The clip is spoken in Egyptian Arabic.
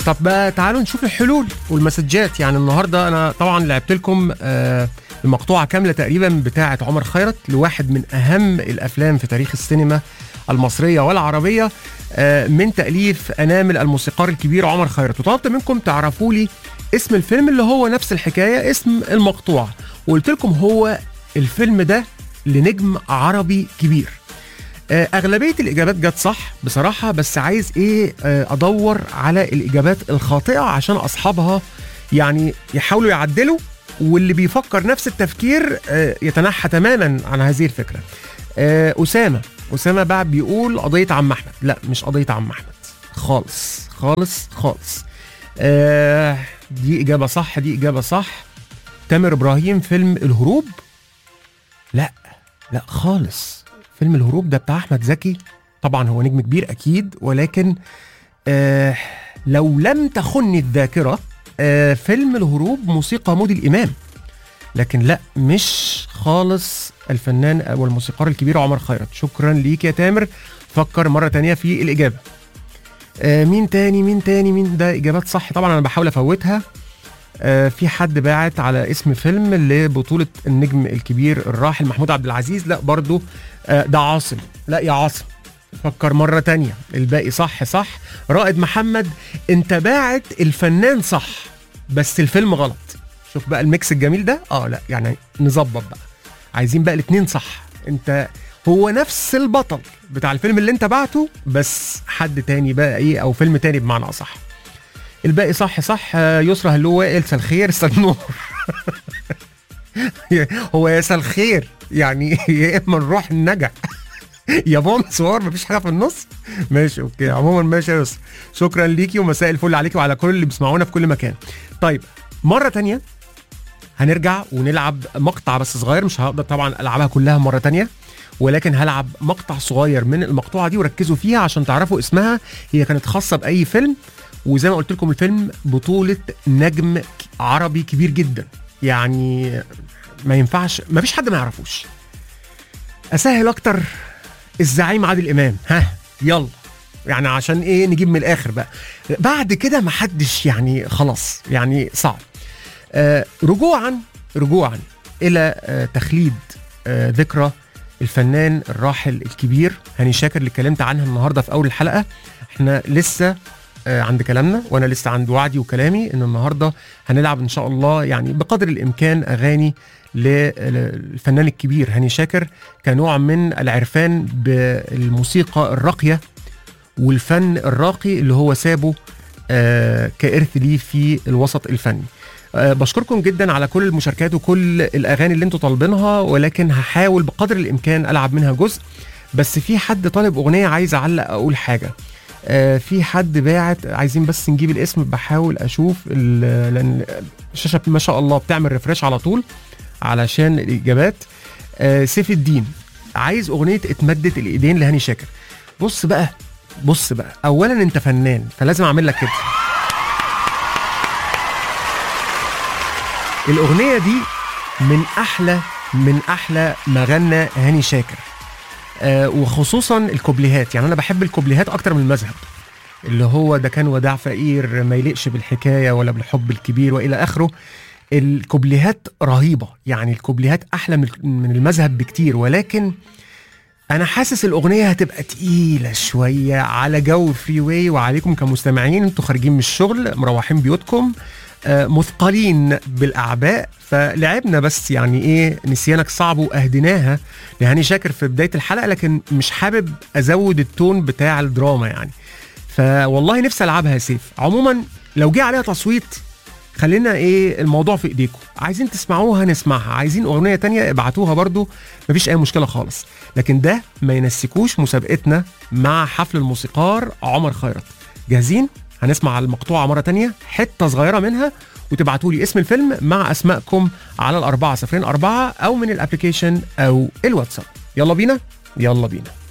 طب بقى تعالوا نشوف الحلول والمسجات يعني النهارده انا طبعا لعبت لكم آه المقطوعه كامله تقريبا بتاعه عمر خيرت لواحد من اهم الافلام في تاريخ السينما المصريه والعربيه آه من تاليف انامل الموسيقار الكبير عمر خيرت وطلبت منكم تعرفوا لي اسم الفيلم اللي هو نفس الحكايه اسم المقطوعه وقلت لكم هو الفيلم ده لنجم عربي كبير آه، اغلبيه الاجابات جت صح بصراحه بس عايز ايه آه، ادور على الاجابات الخاطئه عشان اصحابها يعني يحاولوا يعدلوا واللي بيفكر نفس التفكير آه، يتنحى تماما عن هذه الفكره آه، اسامه اسامه بقى بيقول قضيه عم احمد لا مش قضيه عم احمد خالص خالص خالص آه، دي اجابه صح دي اجابه صح تامر ابراهيم فيلم الهروب لا لا خالص فيلم الهروب ده بتاع احمد زكي طبعا هو نجم كبير اكيد ولكن آه لو لم تخني الذاكره آه فيلم الهروب موسيقى مودي الامام لكن لا مش خالص الفنان والموسيقار الكبير عمر خيرت شكرا ليك يا تامر فكر مره تانية في الاجابه آه مين تاني مين تاني مين ده اجابات صح طبعا انا بحاول افوتها آه، في حد باعت على اسم فيلم لبطولة النجم الكبير الراحل محمود عبد العزيز لا برضو آه، ده عاصم لا يا عاصم فكر مرة تانية الباقي صح صح رائد محمد انت باعت الفنان صح بس الفيلم غلط شوف بقى الميكس الجميل ده اه لا يعني نظبط بقى عايزين بقى الاتنين صح انت هو نفس البطل بتاع الفيلم اللي انت بعته بس حد تاني بقى ايه او فيلم تاني بمعنى اصح الباقي صح صح آه، يسرى هلو وائل سال خير سال نور هو يا سال خير يعني يا اما نروح النجع يا بونسوار مفيش حاجه في النص ماشي اوكي عموما ماشي يا يسرا شكرا ليكي ومساء الفل عليكي وعلى كل اللي بيسمعونا في كل مكان طيب مره تانية هنرجع ونلعب مقطع بس صغير مش هقدر طبعا العبها كلها مره تانية ولكن هلعب مقطع صغير من المقطوعه دي وركزوا فيها عشان تعرفوا اسمها هي كانت خاصه باي فيلم وزي ما قلت لكم الفيلم بطولة نجم ك- عربي كبير جدا يعني ما ينفعش ما فيش حد ما يعرفوش اسهل اكتر الزعيم عادل امام ها يلا يعني عشان ايه نجيب من الاخر بقى بعد كده ما حدش يعني خلاص يعني صعب آه رجوعا رجوعا الى آه تخليد آه ذكرى الفنان الراحل الكبير هاني شاكر اللي اتكلمت عنها النهارده في اول الحلقه احنا لسه آه، عند كلامنا وانا لسه عند وعدي وكلامي ان النهارده هنلعب ان شاء الله يعني بقدر الامكان اغاني للفنان الكبير هاني شاكر كنوع من العرفان بالموسيقى الراقيه والفن الراقي اللي هو سابه آه، كارث ليه في الوسط الفني آه، بشكركم جدا على كل المشاركات وكل الاغاني اللي انتوا طالبينها ولكن هحاول بقدر الامكان العب منها جزء بس في حد طالب اغنيه عايز اعلق اقول حاجه آه، في حد باعت عايزين بس نجيب الاسم بحاول اشوف ال- لان الشاشه ما شاء الله بتعمل ريفرش على طول علشان الاجابات آه، سيف الدين عايز اغنيه اتمدت الايدين لهاني شاكر بص بقى بص بقى اولا انت فنان فلازم اعمل لك كده الاغنيه دي من احلى من احلى ما غنى هاني شاكر آه وخصوصا الكوبليهات يعني انا بحب الكوبليهات اكتر من المذهب اللي هو ده كان وداع فقير ما يليقش بالحكايه ولا بالحب الكبير والى اخره الكوبليهات رهيبه يعني الكوبليهات احلى من من المذهب بكتير ولكن انا حاسس الاغنيه هتبقى تقيله شويه على جو فري واي وعليكم كمستمعين انتوا خارجين من الشغل مروحين بيوتكم آه، مثقلين بالاعباء فلعبنا بس يعني ايه نسيانك صعب واهديناها لهاني شاكر في بدايه الحلقه لكن مش حابب ازود التون بتاع الدراما يعني فوالله نفسي العبها يا سيف عموما لو جه عليها تصويت خلينا ايه الموضوع في ايديكم عايزين تسمعوها هنسمعها عايزين اغنيه تانية ابعتوها برضو مفيش اي مشكله خالص لكن ده ما ينسيكوش مسابقتنا مع حفل الموسيقار عمر خيرت جاهزين هنسمع المقطوعه مره تانية حته صغيره منها وتبعتوا لي اسم الفيلم مع اسمائكم على الأربعة صفرين أربعة أو من الابلكيشن أو الواتساب يلا بينا يلا بينا